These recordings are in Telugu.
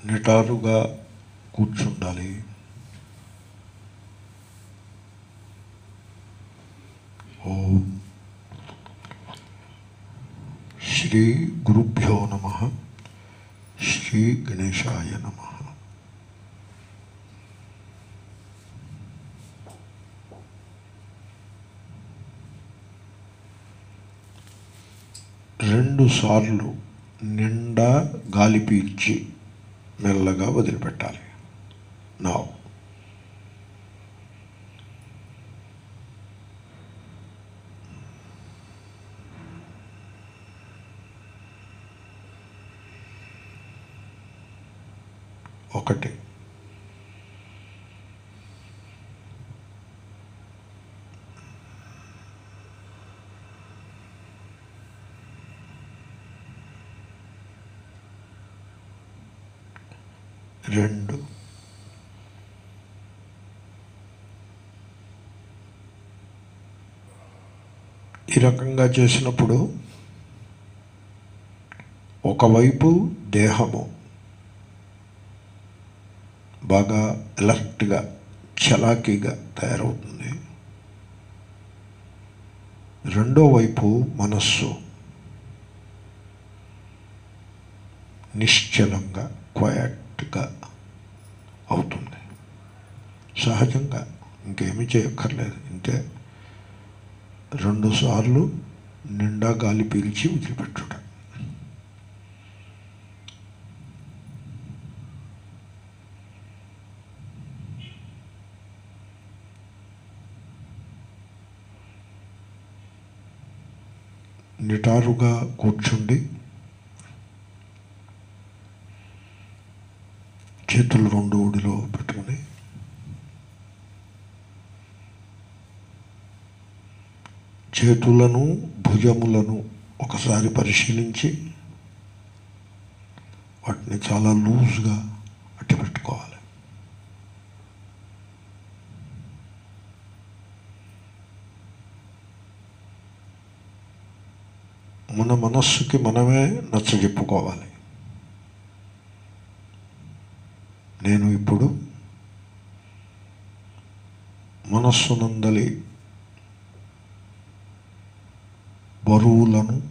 నిటారుగా కూర్చుండాలి ఓం శ్రీ గురుభ్యో నమ శ్రీ గణేశాయ నమ రెండు సార్లు నిండా గాలి పీల్చి మెల్లగా వదిలిపెట్టాలి నా ఒకటి రెండు ఈ రకంగా చేసినప్పుడు ఒకవైపు దేహము బాగా అలర్ట్గా చలాకీగా తయారవుతుంది రెండో వైపు మనస్సు నిశ్చలంగా క్వయట్గా అవుతుంది సహజంగా ఇంకేమీ చేయక్కర్లేదు ఇంతే రెండు సార్లు నిండా గాలి పీల్చి వదిలిపెట్టుట నిటారుగా కూర్చుండి చేతులు రెండు ఊడిలో పెట్టుకుని చేతులను భుజములను ఒకసారి పరిశీలించి వాటిని చాలా లూజ్గా అట్టి పెట్టుకోవాలి మన మనస్సుకి మనమే నచ్చజెప్పుకోవాలి నేను ఇప్పుడు మనస్సునందలి బరువులను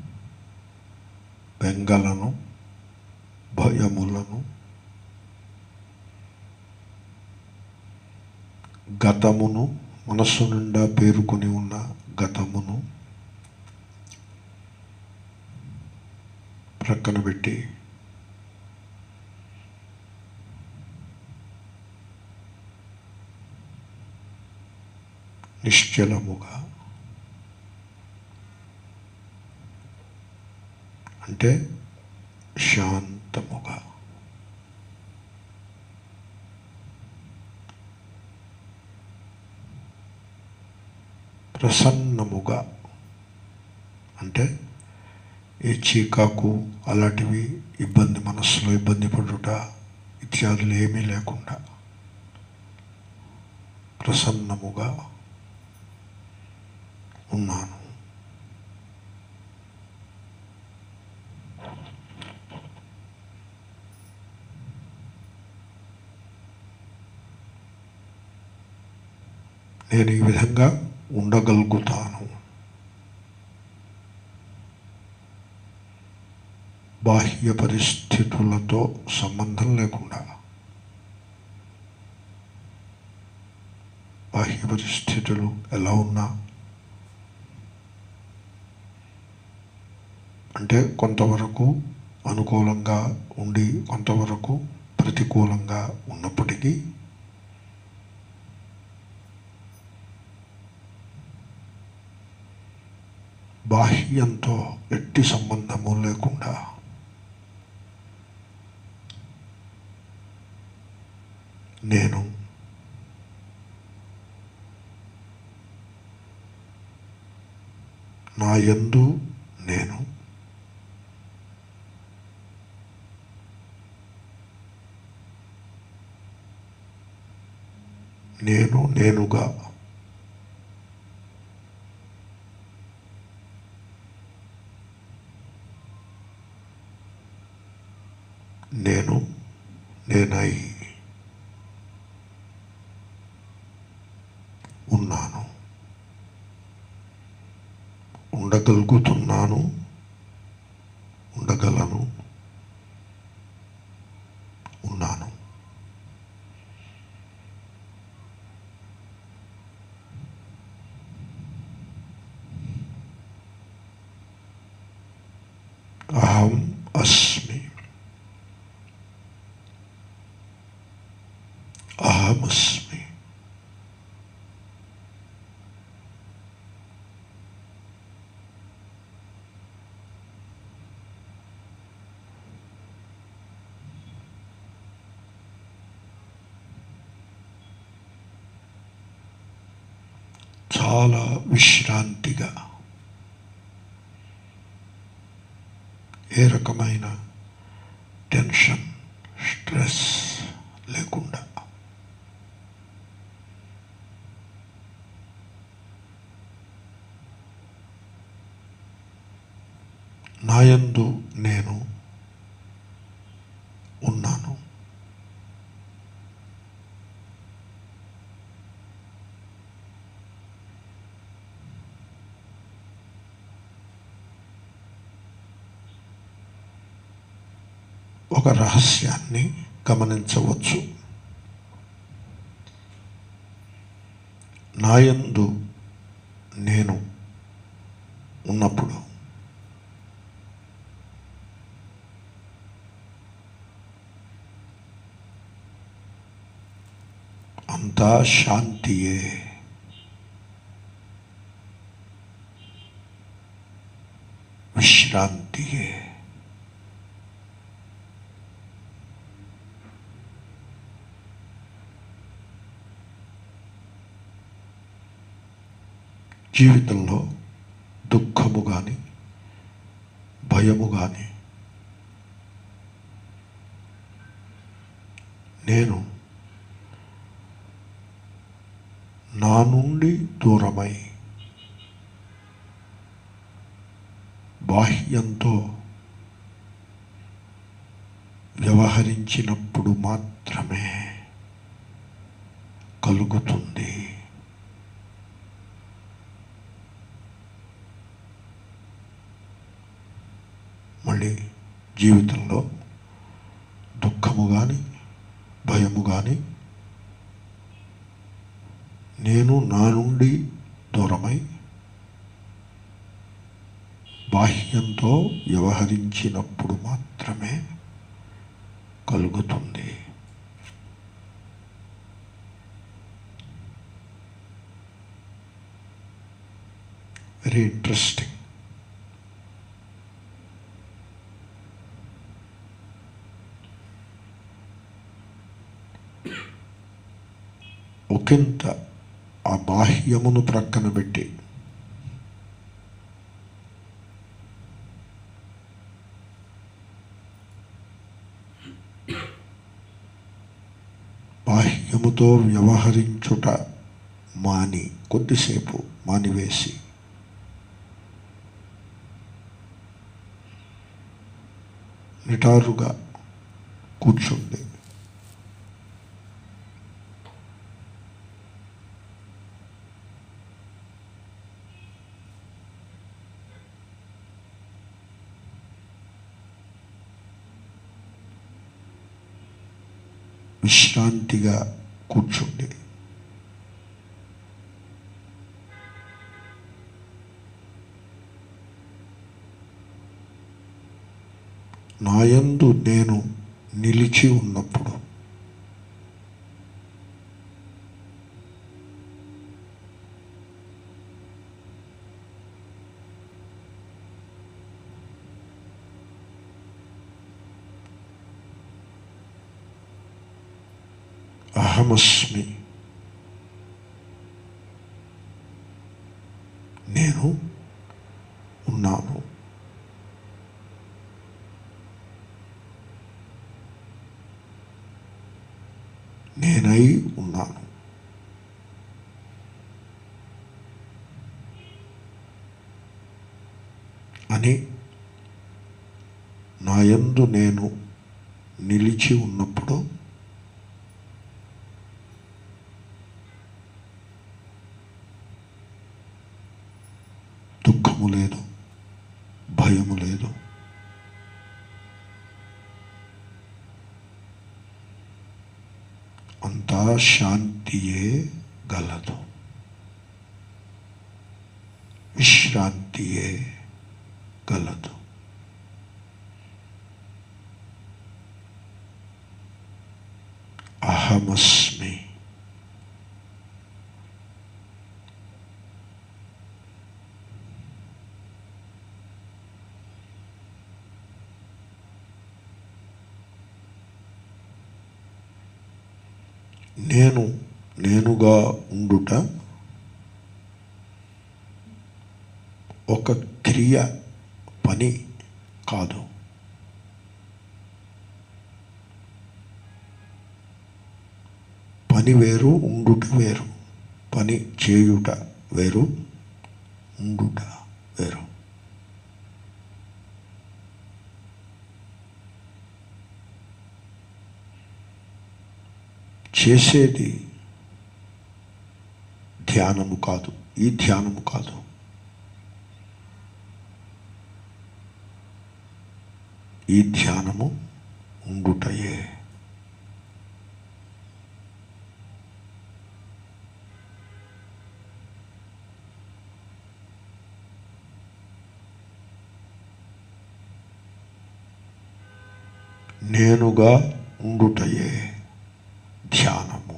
బెంగలను భయములను గతమును మనస్సు నిండా పేరుకొని ఉన్న గతమును ప్రక్కన పెట్టి నిశ్చలముగా అంటే శాంతముగా ప్రసన్నముగా అంటే ఏ చీకాకు అలాంటివి ఇబ్బంది మనస్సులో ఇబ్బంది పడుట ఇత్యాదులు ఏమీ లేకుండా ప్రసన్నముగా ఉన్నాను నేను ఈ విధంగా ఉండగలుగుతాను బాహ్య పరిస్థితులతో సంబంధం లేకుండా బాహ్య పరిస్థితులు ఎలా ఉన్నా అంటే కొంతవరకు అనుకూలంగా ఉండి కొంతవరకు ప్రతికూలంగా ఉన్నప్పటికీ బాహ్యంతో ఎట్టి సంబంధము లేకుండా నేను నా యందు నేను నేను నేనుగా నేను నేనై ఉన్నాను ఉండగలుగుతున్నాను ఉండగలను ఉన్నాను అహం అస్మి అహమస్మి చాలా విశ్రాంతిగా ఏ రకమైన టెన్షన్ స్ట్రెస్ లేకుండా నాయందు నేను ఉన్నాను ఒక రహస్యాన్ని గమనించవచ్చు నాయందు నేను ఉన్నప్పుడు అంతా శాంతియే విశ్రాంతియే జీవితంలో దుఃఖము కానీ భయము కానీ నేను నా నుండి దూరమై బాహ్యంతో వ్యవహరించినప్పుడు మాత్రమే కలుగుతుంది మళ్ళీ జీవితంలో దుఃఖము కానీ భయము కానీ నేను నా నుండి దూరమై బాహ్యంతో వ్యవహరించినప్పుడు మాత్రమే కలుగుతుంది వెరీ ఇంట్రెస్టింగ్ ఒకంత ఆ బాహ్యమును ప్రక్కన పెట్టి బాహ్యముతో వ్యవహరించుట మాని కొద్దిసేపు మానివేసి నిటారుగా కూర్చుండి విశ్రాంతిగా కూర్చుండి నాయందు నేను నిలిచి ఉన్నప్పుడు అహమస్మి నేను ఉన్నాను నేనై ఉన్నాను అని నాయందు నేను నిలిచి ఉన్నప్పుడు అంతా శాంతియే గలదు విశ్రాంతియే గలదు అహమస్మి నేను నేనుగా ఉండుట ఒక క్రియ పని కాదు పని వేరు ఉండుట వేరు పని చేయుట వేరు ఉండుట వేరు చేసేది ధ్యానము కాదు ఈ ధ్యానము కాదు ఈ ధ్యానము ఉండుటయే నేనుగా ఉండుటయే ధ్యానము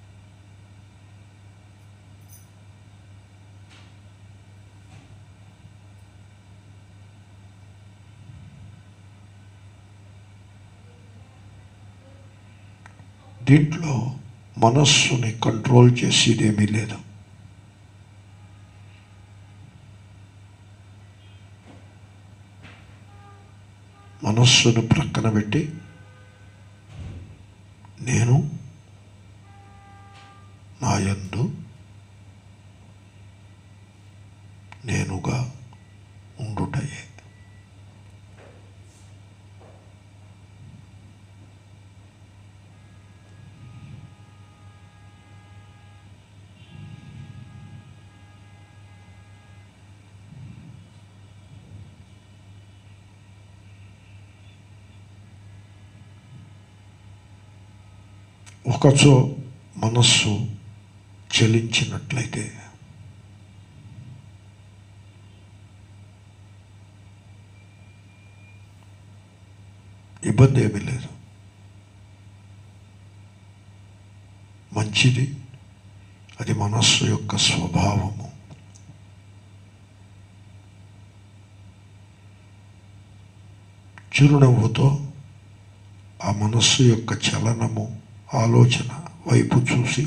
దీంట్లో మనస్సుని కంట్రోల్ చేసేదేమీ లేదు మనస్సును ప్రక్కన పెట్టి నేను నాయందు నేనుగా ఉండుటయే ఒకచో మనస్సు చలించినట్లయితే ఇబ్బంది ఏమీ లేదు మంచిది అది మనస్సు యొక్క స్వభావము చిరునవ్వుతో ఆ మనస్సు యొక్క చలనము ఆలోచన వైపు చూసి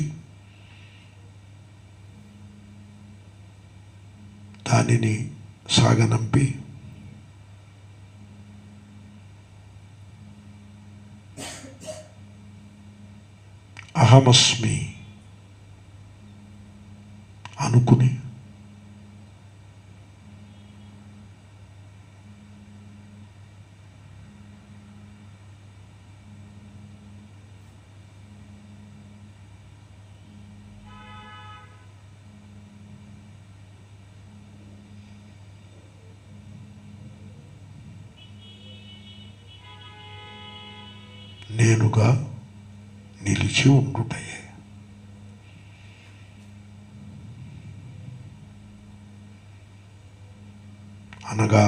దానిని సాగనంపి అహమస్మి అనుకుని నేనుగా నిలిచి ఉండుటయే అనగా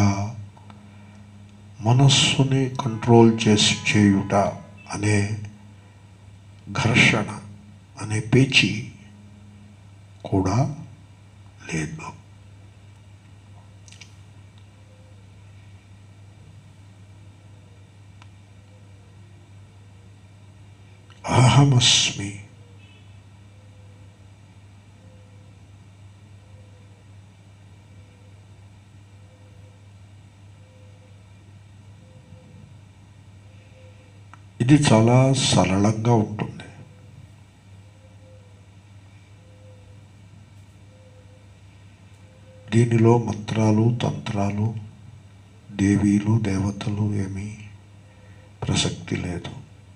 మనస్సుని కంట్రోల్ చేసి చేయుట అనే ఘర్షణ అనే పేచి కూడా లేదు అహమస్మి ఇది చాలా సరళంగా ఉంటుంది దీనిలో మంత్రాలు తంత్రాలు దేవీలు దేవతలు ఏమీ ప్రసక్తి లేదు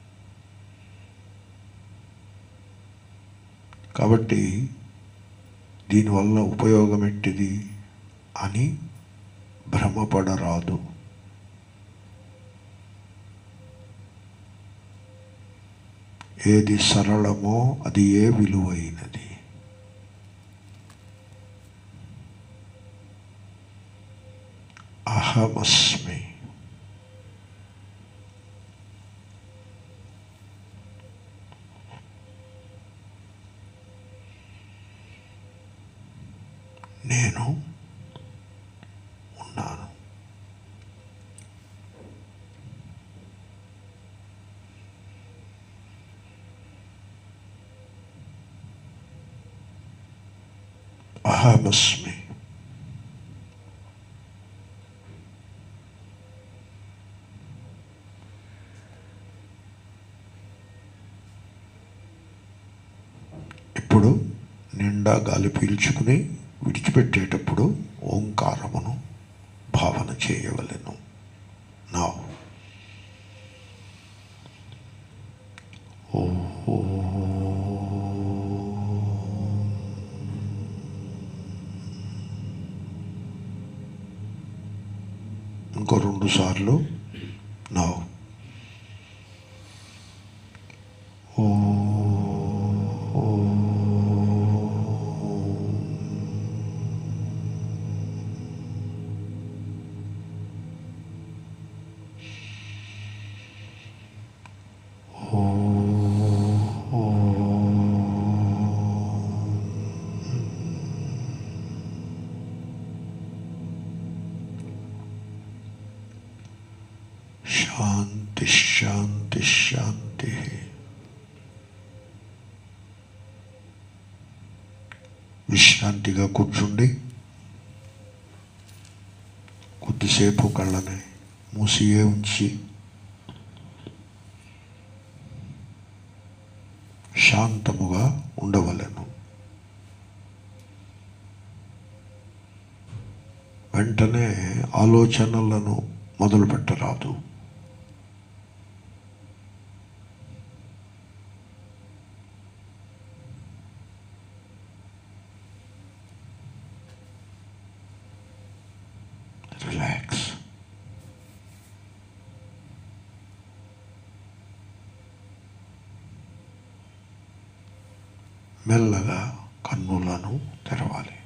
కాబట్టి దీనివల్ల ఉపయోగం ఏంటిది అని భ్రమపడరాదు ఏది సరళమో అది ఏ విలువైనది అహమస్మి నేను ఉన్నాను అహమస్మి ఇప్పుడు నిండా గాలి పీల్చుకుని విడిచిపెట్టేటప్పుడు ఓంకారమును భావన చేయవలెను నా ఇంకో రెండు సార్లు నా ఓ శాంతి శాంతి శాంతి విశ్రాంతిగా కూర్చుండి కొద్దిసేపు కళ్ళని మూసియే ఉంచి శాంతముగా ఉండవలెను వెంటనే ఆలోచనలను మొదలు పెట్టరాదు రిలాక్స్ మెల్లగా కన్నులను తెరవాలి